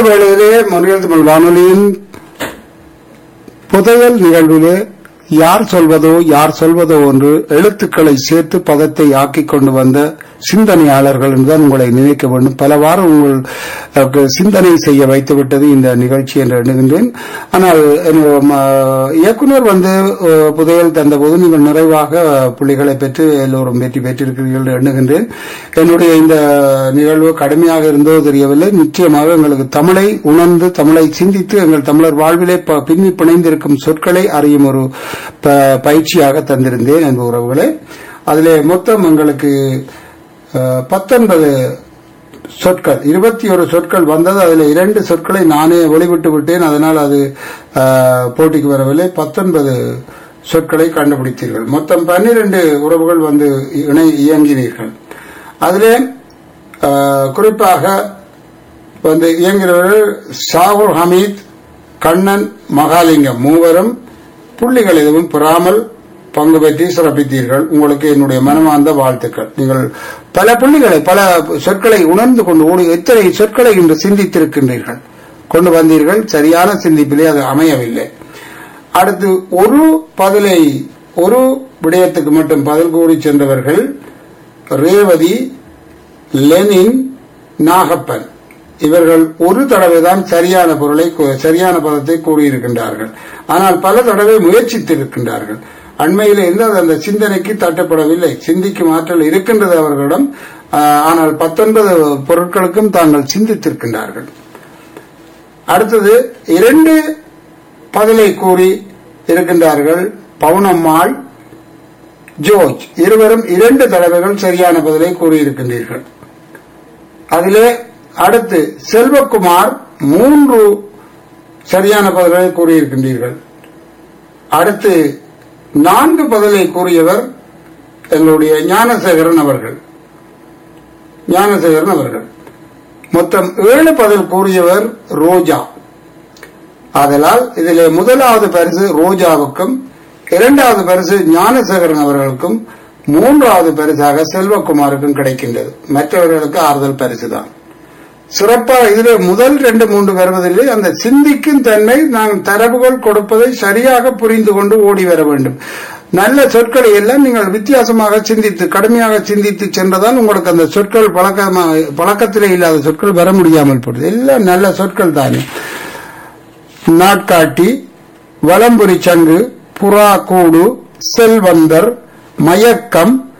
வேளையிலே மொழியல் தமிழ் வானொலியின் புதையல் நிகழ்விலே யார் சொல்வதோ யார் சொல்வதோ என்று எழுத்துக்களை சேர்த்து பதத்தை ஆக்கிக் கொண்டு வந்த சிந்தனையாளர்கள் என்றுதான் உங்களை நினைக்க வேண்டும் பலவாறு உங்கள் அஹ், சிந்தனை செய்ய வைத்துவிட்டது இந்த நிகழ்ச்சி என்று எண்ணுகின்றேன் ஆனால் அஹ், ம, இயக்குனர் வந்து அஹ், புதையல் தந்தபோது நீங்கள் நிறைவாக புள்ளிகளை பெற்று எல்லோரும் வெற்றி பெற்றிருக்கிறீர்கள் என்று எண்ணுகின்றேன் என்னுடைய இந்த நிகழ்வு கடுமையாக இருந்தோ தெரியவில்லை நிச்சயமாக எங்களுக்கு தமிழை உணர்ந்து தமிழை சிந்தித்து எங்கள் தமிழர் வாழ்விலே ப- பின்னி பிணைந்திருக்கும் சொற்களை அறியும் ஒரு ப- பயிற்சியாக தந்திருந்தேன் என்ற உறவுகளே அதிலே மொத்தம் எங்களுக்கு அஹ், பத்தொன்பது சொற்கள் இருபத்தி ஒரு சொற்கள் வந்தது அதில் இரண்டு சொற்களை நானே வெளிவிட்டு விட்டேன் அதனால் அது அஹ், போட்டிக்கு வரவில்லை பத்தொன்பது சொற்களை கண்டுபிடித்தீர்கள் மொத்தம் பன்னிரண்டு உறவுகள் வந்து இணை இயங்கினீர்கள் அதிலே அஹ், குறிப்பாக வந்து இயங்குகிறவர்கள் ஷாகுல் ஹமீத் கண்ணன் மகாலிங்கம் மூவரும் புள்ளிகள் எதுவும் பெறாமல் பங்கு பெற்றி சிறப்பித்தீர்கள் உங்களுக்கு என்னுடைய மனமார்ந்த வாழ்த்துக்கள் நீங்கள் பல புள்ளிகளை பல சொற்களை உணர்ந்து கொண்டு ஓடி எத்தனை சொற்களை இன்று சிந்தித்திருக்கின்றீர்கள் கொண்டு வந்தீர்கள் சரியான சிந்திப்பிலே அது அமையவில்லை அடுத்து ஒரு பதிலை ஒரு விடயத்துக்கு மட்டும் பதில் கூறி சென்றவர்கள் ரேவதி லெனின் நாகப்பன் இவர்கள் ஒரு தடவை தான் சரியான பொருளை கூ- சரியான பதத்தை கூறியிருக்கின்றார்கள் ஆனால் பல தடவை முயற்சித்திருக்கின்றார்கள் அண்மையில் இருந்து அது அந்த சிந்தனைக்கு தட்டப்படவில்லை சிந்திக்கும் ஆற்றல் இருக்கின்றது அவர்களிடம் ஆஹ், ஆனால் பத்தொன்பது பொருட்களுக்கும் தாங்கள் சிந்தித்திருக்கின்றார்கள் அடுத்தது இரண்டு பதிலை கூறி இருக்கின்றார்கள் பவுனம்மாள் ஜோர்ஜ் இருவரும் இரண்டு தடவைகள் சரியான பதிலை கூறியிருக்கின்றீர்கள் அதிலே அடுத்து செல்வகுமார் மூன்று சரியான பதில்களை கூறியிருக்கின்றீர்கள் அடுத்து நான்கு பதிலை கூறியவர் எங்களுடைய ஞானசேகரன் அவர்கள் ஞானசேகரன் அவர்கள் மொத்தம் ஏழு பதில் கூறியவர் ரோஜா ஆதலால் இதிலே முதலாவது பரிசு ரோஜாவுக்கும் இரண்டாவது பரிசு ஞானசேகரன் அவர்களுக்கும் மூன்றாவது பரிசாக செல்வகுமாருக்கும் கிடைக்கின்றது மற்றவர்களுக்கு ஆறுதல் பரிசு தான் சிறப்பாக இதிலே முதல் ரெண்டு மூன்று வருவதில்லை அந்த சிந்திக்கும் தன்மை நான் தரவுகள் கொடுப்பதை சரியாக புரிந்து கொண்டு ஓடி வர வேண்டும் நல்ல சொற்களை எல்லாம் நீங்கள் வித்தியாசமாக சிந்தித்து கடுமையாக சிந்தித்து சென்றதால் உங்களுக்கு அந்த சொற்கள் பழக்கமாக பழக்கத்திலே இல்லாத சொற்கள் வர முடியாமல் போடுது எல்லாம் நல்ல சொற்கள் தானே நாட்காட்டி வலம்புரி சங்கு புறா கூடு செல்வந்தர் மயக்கம்